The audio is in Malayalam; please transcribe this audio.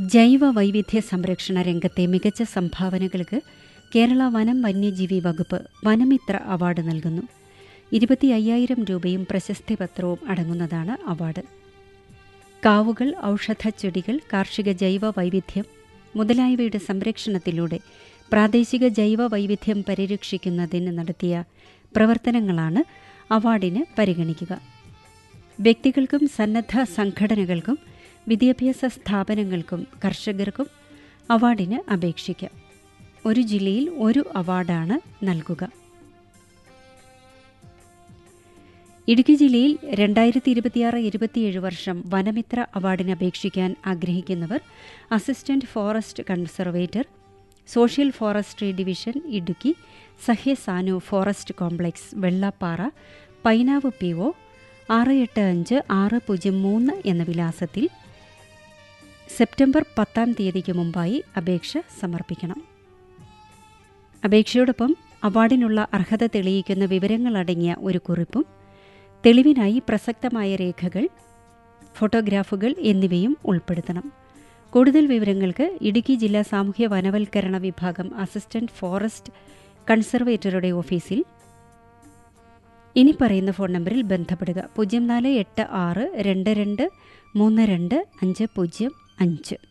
ജൈവ വൈവിധ്യ സംരക്ഷണ രംഗത്തെ മികച്ച സംഭാവനകൾക്ക് കേരള വനം വന്യജീവി വകുപ്പ് വനമിത്ര അവാർഡ് നൽകുന്നു ഇരുപത്തി അയ്യായിരം രൂപയും പ്രശസ്തി പത്രവും അടങ്ങുന്നതാണ് അവാർഡ് കാവുകൾ ഔഷധ ചെടികൾ കാർഷിക ജൈവ വൈവിധ്യം മുതലായവയുടെ സംരക്ഷണത്തിലൂടെ പ്രാദേശിക ജൈവ വൈവിധ്യം പരിരക്ഷിക്കുന്നതിന് നടത്തിയ പ്രവർത്തനങ്ങളാണ് അവാർഡിന് പരിഗണിക്കുക വ്യക്തികൾക്കും സന്നദ്ധ സംഘടനകൾക്കും വിദ്യാഭ്യാസ സ്ഥാപനങ്ങൾക്കും കർഷകർക്കും അവാർഡിന് അപേക്ഷിക്കാം ഒരു ജില്ലയിൽ ഒരു അവാർഡാണ് നൽകുക ഇടുക്കി ജില്ലയിൽ രണ്ടായിരത്തി ഇരുപത്തിയാറ് ഇരുപത്തിയേഴ് വർഷം വനമിത്ര അവാർഡിന് അപേക്ഷിക്കാൻ ആഗ്രഹിക്കുന്നവർ assistant forest conservator social forestry division Idukki Sahya Sanu forest complex Vellappara Painavu P O ആറ് എട്ട് അഞ്ച് ആറ് പൂജ്യം മൂന്ന് എന്ന വിലാസത്തിൽ സെപ്റ്റംബർ പത്താം തീയതിക്ക് മുമ്പായി അപേക്ഷ സമർപ്പിക്കണം അപേക്ഷയോടൊപ്പം അവാർഡിനുള്ള അർഹത തെളിയിക്കുന്ന വിവരങ്ങളടങ്ങിയ ഒരു കുറിപ്പും തെളിവിനായി പ്രസക്തമായ രേഖകൾ ഫോട്ടോഗ്രാഫുകൾ എന്നിവയും ഉൾപ്പെടുത്തണം കൂടുതൽ വിവരങ്ങൾക്ക് ഇടുക്കി ജില്ലാ സാമൂഹ്യ വനവൽക്കരണ വിഭാഗം അസിസ്റ്റന്റ് ഫോറസ്റ്റ് കൺസർവേറ്ററുടെ ഓഫീസിൽ ഇനി പറയുന്ന ഫോൺ നമ്പറിൽ ബന്ധപ്പെടുക പൂജ്യം നാല് എട്ട് ആറ് രണ്ട് രണ്ട് മൂന്ന് രണ്ട് അഞ്ച് പൂജ്യം അഞ്ച്